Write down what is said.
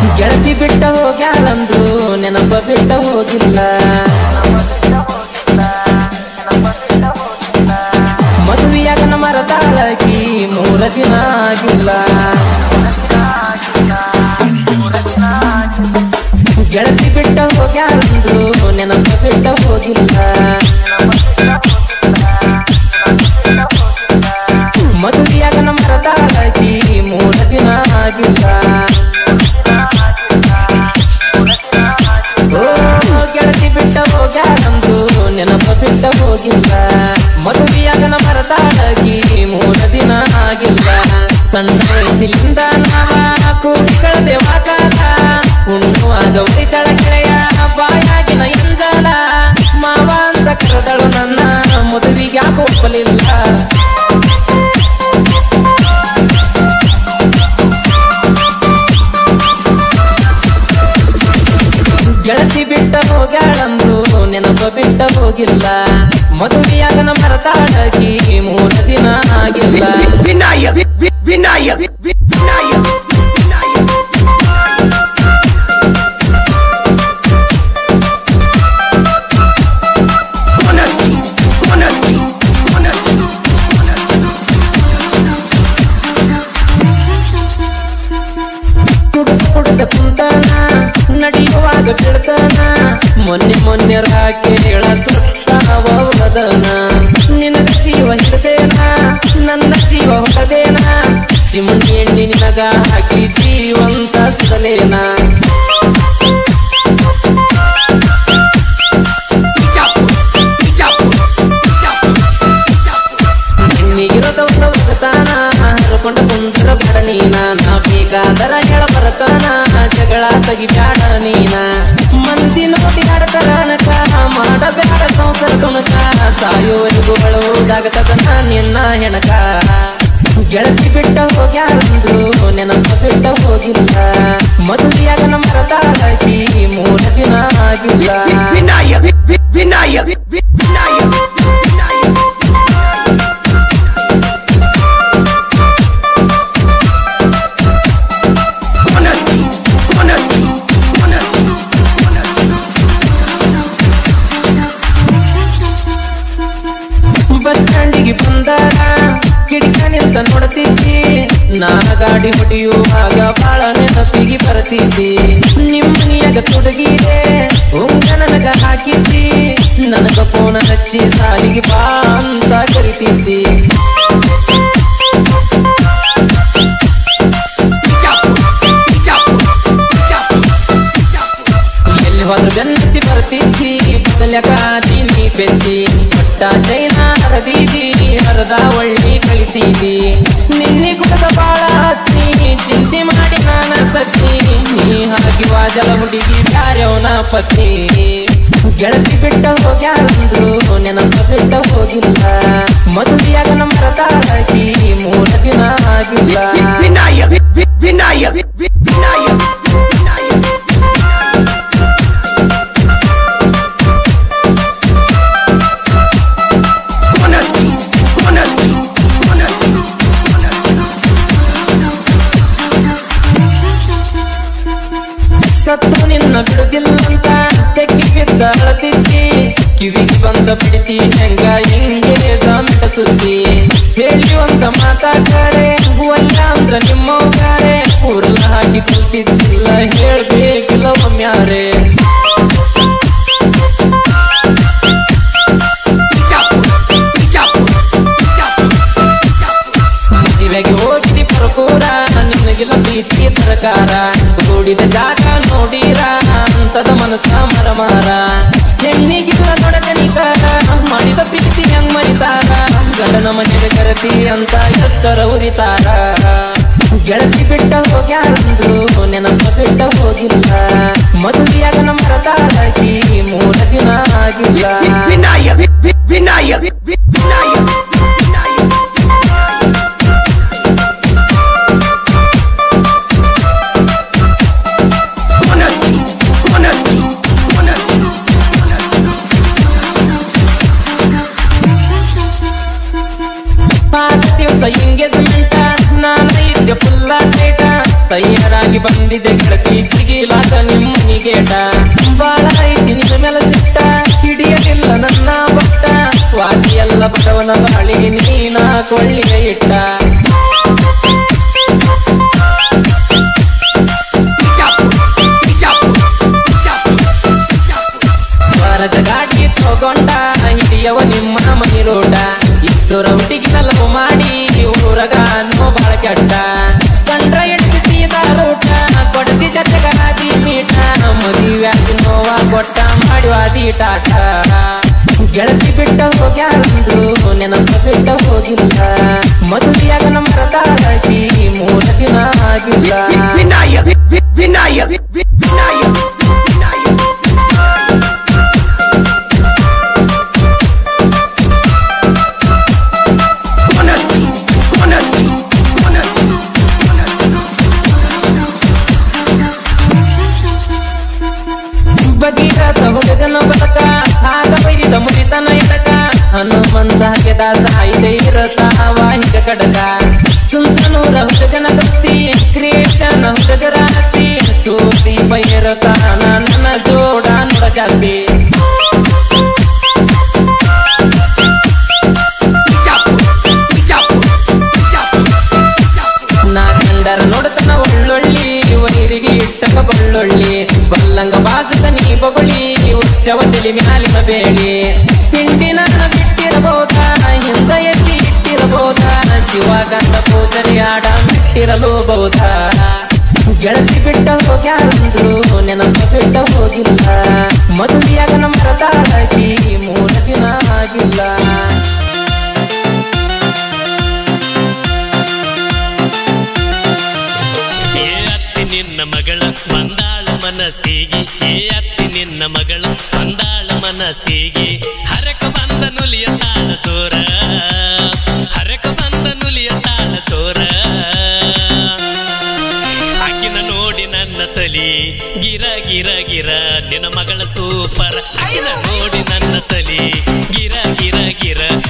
ಗೆಳತಿ ಬಿಟ್ಟ ಹೋಗ್ಯಾಳಂದ್ರು ನೆನಪ ಬಿಟ್ಟ ಹೋಗಿಲ್ಲ ಮದುವೆಯಾಗನ ಮರತಾಳಕಿ ಮೂರ ದಿನ ಆಗಿಲ್ಲ ಗೆಳತಿ ಬಿಟ್ಟ ಹೋಗ್ಯಾಳಂದ್ರು ನೆನಪ ಬಿಟ್ಟ ಹೋಗಿಲ್ಲ ಮದುವೆಯಾಗನ ಮರತಾಳಕಿ ಮೂರ ದಿನ ಆಗಿಲ್ಲ ಓ ಗೆಳತಿ ಬಿಟ್ಟ ಹೋಗ್ಯಾಳಂದ್ರು ನೆನಪ ಬಿಟ್ಟ ಹೋಗಿಲ್ಲ ಮದುವೆಯಾಗನ ಮರತಾಳಕಿ ಮೂರ ದಿನ ಆಗಿಲ್ಲ ಸಣ್ಣ ವಯಸ್ಸಿನಿಂದ ನಾವ ಕೂಡಿ ಕಳೆದೆವ ಕಾಲ ಉಣ್ಣುವಾಗ ವಯಸ್ಸಳ ಗೆಳೆಯ ಬಾಯಾಗಿನ ಎಂದಲ ಮಾವ ಅಂತ ಕರೆದಳು ನನ್ನ ಮದುವೆಗೆ ಯಾಕೆ ಒಪ್ಪಲಿಲ್ಲ ಗೆಳತಿ ಬಿಟ್ಟ ಹೋಗ್ಯಾಳಂದ್ರು ನೆನಪ ಬಿಟ್ಟ ಹೋಗಿಲ್ಲ ಮದುವೆಯಾಗನ ಮರತಾಡಕಿ ಮೂರ ದಿನ ಆಗಿಲ್ಲ ವಿನಾಯಕ್ ವಿ- ವಿನಾಯಕ್ ವಿ- Vinayak Vinayak Honesty, honesty, honesty, honesty. ಕುಡುಕ ಕುಡುಕ ಕುಂತಾನ ನಡೆಯುವಾಗ ಬೀಳ್ತಾನ ಮೊನ್ನೆ ಮೊನ್ನೆ ರಾಕೆ ಹೇಳ ಸುತ್ತಾವದನ ನಿನ್ನ ಜೀವ ಹಿಡ್ದೇನ ನನ್ನ ಜೀವ ಹೊಡೆದೇನ ಚಿಮಣಿ ಎಣ್ಣಿ ನಿನಗ ಹಾಕಿ ಜೀವಂತ ಸುಡಲೇನ Ijapu, ijapu, ijapu, ijapu. ನಿನ್ನಿಗಿರೋದವ್ರ ಬರತಾನ ಹರ್ಕೊಂಡ ಕುಂದ್ರ ಬಡ ನೀನ ನಾ ಬೇಕಾದರ ಹೇಳ ಬರತಾನ ಜಗಳ ತೆಗಿಬ್ಯಾಡ ನೀನ ಮಂದಿ ನೋಡಿ ಆಡತಾರ ಅಣಕ ಮಾಡಬೇಡ ಸಂಸಾರ ತುಣಕ ಸಾಯೋವರೆಗೂ ಅಳುವುದಾಗತದನ ನಿನ್ನ ಹೆಣಕ ಗೆಳತಿ ಬಿಟ್ಟ ಹೋಗ್ಯಾರಂದ್ರು ನೆನಪ ಬಿಟ್ಟ ಹೋಗಿಲ್ಲ ಮದುವೆಯಾಗನ ಮರತಾಳಕಿ ಮೂರ ದಿನ ಆಗಿಲ್ಲ ವಿನಾಯಕ್ ವಿ- ವಿ- ವಿನಾಯಕ್ ವಿ- Vinayak Vinayak Honesty, honesty, honesty, honesty. Bus ಸ್ಟ್ಯಾಂಡಿಗೆ ಬಂದಾಗ ಕಿಡಿಕ ನಿಂತ ನೋಡ್ತಿದ್ದಿ ನಾ ಗಾಡಿ ಹೊಡೆಯುವಾಗ ಬಾಳ ನೆನಪಿಗೆ ಬರ್ತಿದ್ದಿ ನಿಮ್ಮನಿಯಾಗ ತುಡುಗಿದೆ ಉಂಗ ನನಗ ಹಾಕಿದ್ದಿ ನನಗ ಫೋನ್ ಹಚ್ಚಿ ಸಾಲಿಗೆ ಬಾ ಅಂತ ಕರಿತಿದ್ದಿ Ijapu, ijapu, ijapu, ijapu. ಎಲ್ಲಿ ಹೋದ್ರು ಬೆನ್ನತ್ತಿ ಬರ್ತಿದ್ದಿ ಬದಲ್ಯಾಗ ನೀ ಬೆದ್ದಿ ಪಟ್ಟ ಚೈನ ಹರದಿದಿ ಹರದ ಒಳ್ಳಿ ಕಳಿಸಿದಿ ನಿನ್ನೆ ಕುಟದ ಬಾಳ ಹತ್ತಿ ಚಿಂತೆ ಮಾಡಿ ನಾನ ಸತ್ತಿ ನೀ ಹಾಕಿ ವಾಜಲ ಹುಡುಗಿ ಬ್ಯಾರ್ಯವನ ಪತ್ನಿ ಗೆಳತಿ ಬಿಟ್ಟ ಹೋಗ್ಯಾರಂದ್ರು ನೆನಪ ಬಿಟ್ಟ ಹೋಗಿಲ್ಲ ಮದುವೆಯಾಗ ನಮ್ಮ ತಾಳಕಿ ಮೂರ ದಿನ ಆಗಿಲ್ಲ ವಿನಾಯಕ್ ವಿ- ವಿ- ವಿನಾಯಕ್ ವಿ- Vinayak Vinayak Honesty, honesty, honesty, honesty. ಸತ್ತು ನಿನ್ನ ಬಿಡುದಿಲ್ಲಂತ ತೆಕ್ಕಿ ಬಿದ್ದ ಅಳತಿದ್ದಿ ಕಿವಿಗೆ ಬಂದ ಬಿಡ್ತಿ ಹೆಂಗ ಹಿಂಗೆ ಗಂಟ ಸುದ್ದಿ ಹೇಳಿ ಒಂದ ಮಾತಾಡ್ತಾರೆ ಹೂವಲ್ಲ ಅಂದ್ರ ನಿಮ್ಮವ್ಗಾರೆ ಊರ್ಲ ಹಾಕಿ ಕುಂತಿದ್ದಿಲ್ಲ ಹೇಳ್ಬೇಕಿಲ್ಲ ಒಮ್ಮ್ಯಾರೆ Ijapu, ijapu, ijapu, ijapu. ಮದುವೆಗೆ ಹೋಗಿದಿ ಪರಕೂರ ನಿನಗಿಲ್ಲ ಪ್ರೀತಿ ಪ್ರಕಾರ ಕೂಡಿದ ಜಾಗ ನೋಡಿರ ಅಂತದ ಮನಸ್ಸ ಮರಮಾರ ಹೆಣ್ಣಿಗಿಲ್ಲ ನೊಡತನಿಕಾರ ಮಾಡಿದ ಪ್ರೀತಿ ಹೆಂಗ್ ಮರಿತಾರ ಗಂಡನ ಮನೆಗೆ ಕರತಿ ಅಂತ ಎಷ್ಟರ ಉರಿತಾರ ಗೆಳತಿ ಬಿಟ್ಟ ಹೋಗ್ಯಾರಂದ್ರು ನೆನಪ ಬಿಟ್ಟ ಹೋಗಿಲ್ಲ ಮದುವೆಯಾಗ ನಮ್ಮ ತಾಳಕಿ ಮೂರ ದಿನ ಆಗಿಲ್ಲ ವಿನಾಯಕ್ ವಿ- ವಿ- ವಿನಾಯಕ್ ವಿ- Vinayak Vinayak Honesty, honesty, honesty, honesty. ಪಾದ ದಿವಸ ಎಂಗೇಜ್ಮೆಂಟ ನಾನು ಇದ್ದೆ ಫುಲ್ಲ ಡೇಟ ತಯಾರಾಗಿ ಬಂದಿ ಬಂದಿದ್ದೆ ಗೆಳತಿ ಸಿಗಿಲಾಕ ನಿಮ್ಮ ಗೇಟ ಬಾಳ ಐತಿ ನಿನ್ನ ಮೇಲೆ ಸಿಟ್ಟ ಹಿಡಿಯಲಿಲ್ಲ ನನ್ನ ಬಟ್ಟ ವಾದಿ ಎಲ್ಲ ಬಡವನ ಬಾಳಿಗೆ ನೀನ ಕೊಳ್ಳಿಗೆ ಇಟ್ಟ ಸ್ವರದ ಗಾಡಿ ತಗೊಂಡ ಹಿಡಿಯವ ನಿಮ್ಮ ಮನಿ ರೋಡ ಇಷ್ಟು ರೌಟಿಗೆ ಲವ್ ಮಾಡಿ ಊರಗ ಅನ್ನೋ ಬಾಳ ಕೆಟ್ಟ ಕಂಡ್ರ ಎಟ್ಟು ಸೀದಾ ಊಟ ಕೊಡ್ತಿ ಜಗರಾದಿ ಮೀಟ ಮದುವೆ ನೋವ ಕೊಟ್ಟ ಮಾಡುವಾದಿ ಟಾಟ ಗೆಳತಿ ಬಿಟ್ಟ ಹೋಗ್ಯಾರಂದ್ರು ನೆನಪ ಬಿಟ್ಟ ಹೋಗಿಲ್ಲ ಮದುವೆಯಾಗ ನಮ್ಮ ತಾಳಕಿ ಮೂರ ದಿನ ಆಗಿಲ್ಲ Vinayak Vinayak Vinayak Vinayak Honesty, honesty, honesty, honesty. Bhagiratha ಹುಡುಗನ ಬಲಕ ಆಗ ಬೈರಿದ ಮುರಿತನ ಎಡಕ ಹನುಮಂತ ಹಾಕಿದ ಸಾಯಿದೆ ಇರತ ವಾಹಿಕ ಕಡಕ ಸುಂಸನೂರ ಹುಡುಗನ ದಸ್ತಿ ಕ್ರಿಯೇಷನ್ ಹುಡುಗರ ಆಸ್ತಿ ಸೂತಿ ಬೈರತ ನನ್ನ ಜೋಡ ನೋಡ ಜಾಸ್ತಿ Bijapur, Bijapur, Bijapur. ನಾ ಕಂಡರ ನೋಡತನ ಒಳ್ಳೊಳ್ಳಿ ವೈರಿಗೆ ಇಟ್ಟಕ ಬಳ್ಳೊಳ್ಳಿ ಬಲ್ಲಂಗ ಬಾಸದ ನೀ ಬಗುಳಿ ಉಚ್ಚವ ತಲಿ ಮ್ಯಾಲಿನ ಬೇಳಿ ತಿಂಡಿನ ಬಿಟ್ಟಿರಬಹುದ ಹಿಂದ ಎತ್ತಿ ಇಟ್ಟಿರಬಹುದ ಶಿವಗಂಧ ಪೂಜರಿ ಆಡ ಬಿಟ್ಟಿರಲು ಬಹುದ ಗೆಳತಿ ಬಿಟ್ಟ ಹೋಗ್ಯಾರಂದ್ರು ನೆನಪ ಬಿಟ್ಟ ಹೋಗಿಲ್ಲ ಮದುವೆಯಾಗ ನಮ್ಮ ತಾಳಕಿ ಮೂರ ದಿನ ಆಗಿಲ್ಲ ಏ ಅತ್ತಿ ನಿನ್ನ ಮಗಳ ಬಂದಾಳ ಮನಸ್ಸಿಗೆ ಏ ಅತ್ತಿ ನಿನ್ನ ಮಗಳ ಬಂದಾಳ ಮನಸ್ಸಿಗೆ ಹರಕ ಬಂದ ನುಲಿಯ ತಾಳ ಚೋರ ಹರಕ ಬಂದ ನುಲಿಯ ತಾಳ ಚೋರ ಆಕಿನ ನೋಡಿ ನನ್ನ ತಲಿ ಗಿರ ಗಿರ ಗಿರ ನಿನ್ನ ಮಗಳ ಸೂಪರ್ ಆಕಿನ ನೋಡಿ ನನ್ನ ತಲಿ ಗಿರ ಗಿರ ಗಿರ